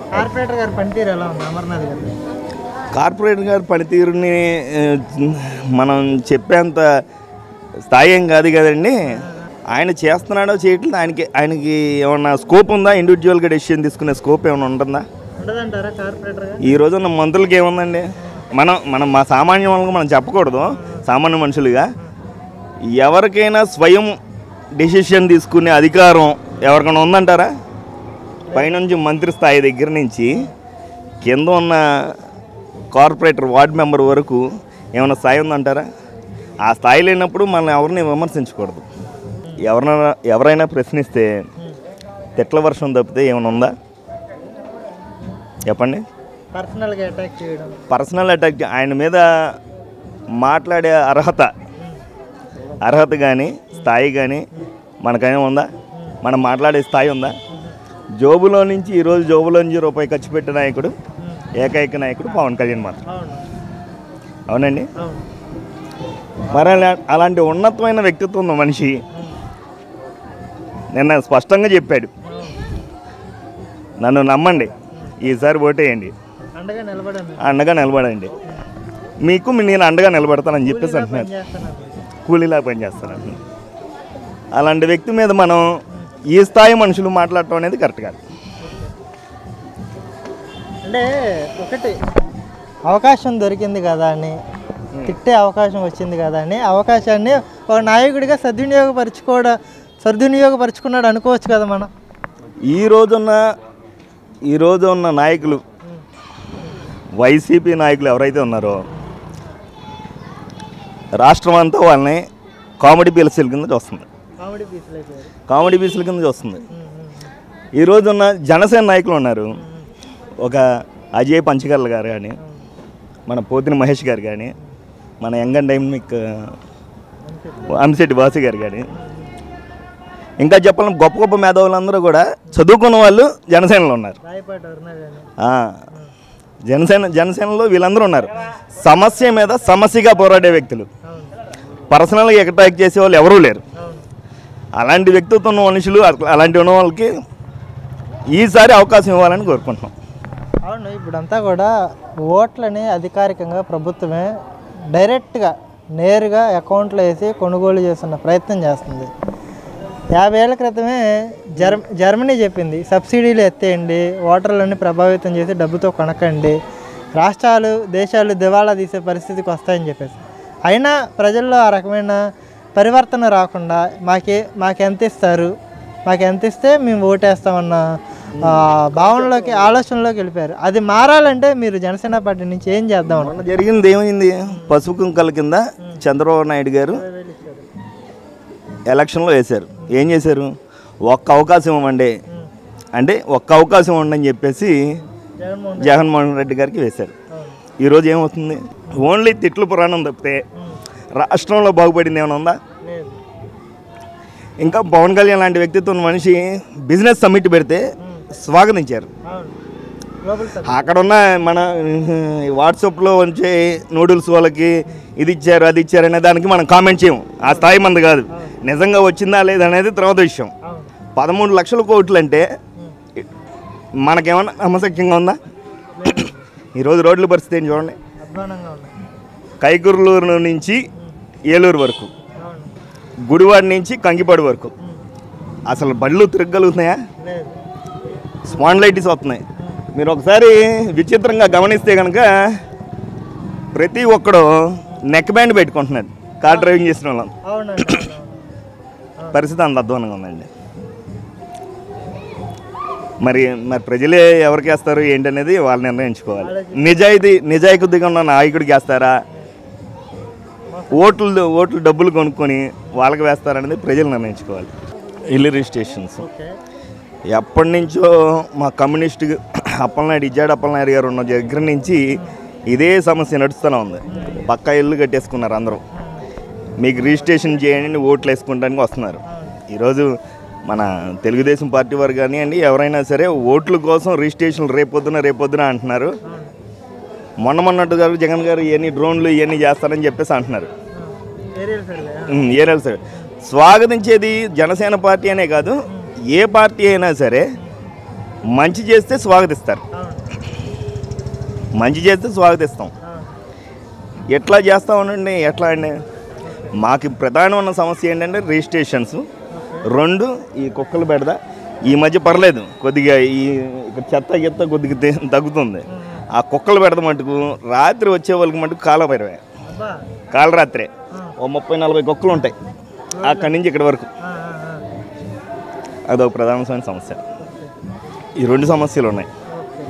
Corporator గారి పనితీరు ఎలా ఉంది అమర్నాథ్ గారు కార్పొరేటర్ గారి పనితీరుని ఆ, మనం చెప్పేంత స్థాయి ఏం కాదు కదండి ఆయన చేస్తున్నాడో చేయట్లేదు ఆయనకి ఆయనకి ఏమన్నా స్కోప్ ఉందా ఇండివిజువల్గా డెసిషన్ తీసుకునే స్కోప్ ఏమైనా ఉంటుందా ఉండదంటారా కార్పొరేటర్ గారు ఈ రోజున్న మంత్రులకి ఏముందండి మనం మనం మా సామాన్య వాళ్ళకి మనం చెప్పకూడదు సామాన్య మనుషులుగా ఎవరికైనా స్వయం డెసిషన్ తీసుకునే అధికారం ఎవరికైనా ఉందంటారా పైనుంచి మంత్రి స్థాయి దగ్గర నుంచి కింద ఉన్న కార్పొరేటర్ వార్డ్ మెంబర్ వరకు ఏమైనా స్థాయి ఉందంటారా ఆ స్థాయి లేనప్పుడు మనం ఎవరిని విమర్శించకూడదు ఎవరైనా ఎవరైనా ప్రశ్నిస్తే తిట్ల వర్షం తప్పితే ఏమైనా ఉందా చెప్పండి పర్సనల్గా అటాక్ చేయడం పర్సనల్ అటాక్ ఆయన మీద మాట్లాడే అర్హత అర్హత కానీ స్థాయి కానీ మనకేమో ఉందా మనం మాట్లాడే స్థాయి ఉందా జోబులో నుంచి ఈరోజు జోబులో నుంచి రూపాయి ఖర్చు పెట్టే నాయకుడు ఏకైక నాయకుడు పవన్ కళ్యాణ్ మాత్రం అవును అవునండి అవును మరి అలా- అలాంటి ఉన్నతమైన వ్యక్తిత్వం ఉన్న మనిషి నిన్న స్పష్టంగా చెప్పాడు నన్ను నమ్మండి ఈసారి ఓటేయండి అండగా నిలబడండి అండగా నిలబడండి మీకు మీ- నేను అండగా నిలబడతానని చెప్పేసి అంటున్నారు చేస్తున్నాను కూలీలా పనిచేస్తాను అలాంటి వ్యక్తి మీద మనం ఈ స్థాయి మనుషులు మాట్లాడటం అనేది కరెక్ట్ కాదు అంటే ఒకటి అవకాశం దొరికింది కదా అని తిట్టే అవకాశం వచ్చింది కదా అని అవకాశాన్ని ఒక నాయకుడిగా సద్వినియోగపరచుకోవడం సద్వినియోగపరుచుకున్నాడు అనుకోవచ్చు కదా మనం ఈ రోజున్న ఈ రోజు ఉన్న నాయకులు వైసీపీ నాయకులు ఎవరైతే ఉన్నారో రాష్ట్రం అంతా వాళ్ళని కామెడీ పీల్సీల కింద చూస్తుంది కామెడీ పీసులు అయిపోయారు కామెడీ పీసుల కింద చూస్తుంది ఈ రోజున్న జనసేన నాయకులు ఉన్నారు ఒక అజయ్ పంచకర్ల గారు కానీ మన పోతిన మహేష్ గారు కానీ మన యంగన్ డైనమిక్ అంశెట్టి వాసు గారు కానీ ఇంకా చెప్పాలంటే గొప్ప గొప్ప మేధావులందరూ కూడా చదువుకున్న వాళ్ళు జనసేనలో ఉన్నారు రాయపాటి అరుణ కానీ ఆ, జనసేన జనసేనలో వీళ్ళందరూ ఉన్నారు సమస్య మీద సమస్యగా పోరాడే వ్యక్తులు అవును పర్సనల్గా అటాక్ చేసే వాళ్ళు ఎవరూ లేరు అవును అలాంటి వ్యక్తిత్వం ఉన్న మనుషులు అట్లా- అలాంటి ఉన్న వాళ్ళకి ఈసారి అవకాశం ఇవ్వాలని కోరుకుంటున్నాం అవును ఇప్పుడంతా కూడా ఓట్లని అధికారికంగా ప్రభుత్వమే డైరెక్ట్గా నేరుగా అకౌంట్లో వేసి కొనుగోలు చేస్తున్న ప్రయత్నం చేస్తుంది యాభై ఏళ్ల క్రితమే జర్మ జర్మనీ చెప్పింది సబ్సిడీలు ఎత్తేయండి ఓటర్లని ప్రభావితం చేసి డబ్బుతో కొనకండి రాష్ట్రాలు దేశాలు దివాళా తీసే పరిస్థితికి వస్తాయని చెప్పేసి అయినా ప్రజల్లో ఆ రకమైన పరివర్తన రాకుండా మాకే మాకు ఎంత ఇస్తారు మాకు ఎంత ఇస్తే మేము ఓటేస్తామన్న ఆ, భావనలోకి ఆలోచనలోకి వెళ్ళిపోయారు అది మారాలంటే మీరు జనసేన పార్టీ నుంచి ఏం చేద్దాం మొన్న జరిగింది ఏమైంది పసుపు కుంకల కింద చంద్రబాబు నాయుడు గారు ఎలక్షన్లో వేశారు ఏం చేశారు ఒక్క అవకాశం ఇవ్వండి అంటే ఒక్క అవకాశం ఇవ్వండి అని చెప్పేసి జగన్మోహన్ జగన్మోహన్ రెడ్డి గారికి వేశారు అవును. ఈరోజు ఏమవుతుంది ఓన్లీ తిట్లు పురాణం తప్పితే రాష్ట్రంలో బాగుపడింది ఏమైనా ఉందా లేదు ఇంకా పవన్ కళ్యాణ్ లాంటి వ్యక్తిత్వం ఉన్న మనిషి బిజినెస్ సమ్మిట్ పెడితే స్వాగతించారు అవును గ్లోబల్ సబ్ అక్కడ ఉన్న మన వాట్సాప్లో వచ్చే నూడిల్స్ వాళ్ళకి ఇది ఇచ్చారు అది ఇచ్చారు అనే దానికి మనం కామెంట్ చేయము ఆ స్థాయి మంది కాదు నిజంగా వచ్చిందా లేదా అనేది తర్వాత విషయం అవును పదమూడు లక్షల కోట్లు అంటే మనకేమన్నా నమ్మశక్యంగా ఉందా ఈరోజు రోడ్ల పరిస్థితి ఏంటి చూడండి అధ్వానంగా ఉన్నాయి కైకుర్లూరు నుంచి ఏలూరు వరకు అవును గుడివాడ నుంచి కంగిపాడు వరకు అసలు బళ్ళు తిరగలుగుతున్నాయా లేదు స్పాండ్లైటిస్ వస్తున్నాయి మీరు ఒకసారి విచిత్రంగా గమనిస్తే కనుక ప్రతి ఒక్కడు నెక్ బ్యాండ్ పెట్టుకుంటున్నాడు కార్ డ్రైవింగ్ చేసిన వాళ్ళం అవునండి అవునవును. పరిస్థితి అంత అధ్వానంగా ఉందండి మరి మరి ప్రజలే ఎవరికి వేస్తారు ఏంటనేది వాళ్ళు నిర్ణయించుకోవాలి నిజాయితీ నిజాయితీగా ఉన్న నాయకుడికి వేస్తారా ఓట్లు ఓట్లు డబ్బులు కొనుక్కొని వాళ్ళకి వేస్తారనేది ప్రజలు నిర్ణయించుకోవాలి ఇల్లు రిజిస్ట్రేషన్స్ ఓకే ఎప్పటి నుంచో మా కమ్యూనిస్ట్ అప్పలనాయుడు ఇజ్జాడు అప్పలనాయుడు గారు ఉన్న దగ్గర నుంచి ఇదే సమస్య నడుస్తూనే ఉంది పక్కా ఇల్లు కట్టేసుకున్నారు అందరూ మీకు రిజిస్ట్రేషన్ చేయండి ఓట్లు వేసుకుంటానికి వస్తున్నారు ఈరోజు మన తెలుగుదేశం పార్టీ వారు కానివ్వండి ఎవరైనా సరే ఓట్ల కోసం రిజిస్ట్రేషన్ రేపొద్దున రేపొద్దున అంటున్నారు మొన్న మొన్నట్టు గారు జగన్ గారు ఇవన్నీ డ్రోన్లు ఇవన్నీ చేస్తారని చెప్పేసి అంటున్నారు ఏరియల్ సర్వే ఉమ్, ఏరాలి సార్ స్వాగతించేది జనసేన పార్టీ అనే కాదు ఏ పార్టీ అయినా సరే మంచి చేస్తే స్వాగతిస్తారు మంచి చేస్తే స్వాగతిస్తాం ఎట్లా చేస్తామనండి ఎట్లా అండి మాకు ప్రధానమైన సమస్య ఏంటంటే రిజిస్ట్రేషన్స్ రెండు ఈ కుక్కలు బెడద ఈ మధ్య పర్లేదు కొద్దిగా ఈ ఇక్కడ చెత్త చెత్త కొద్దిగా తే- తగ్గుతుంది ఆ కుక్కలు బెడద మటుకు రాత్రి వచ్చే వాళ్ళకి మటుకు కాలభైరవే అబ్బా కాలరాత్రే ఓ ముప్పై నలభై కుక్కలు ఉంటాయి అక్కడి నుంచి ఇక్కడి వరకు అదొక ప్రధానమైన సమస్య ఈ రెండు సమస్యలు ఉన్నాయి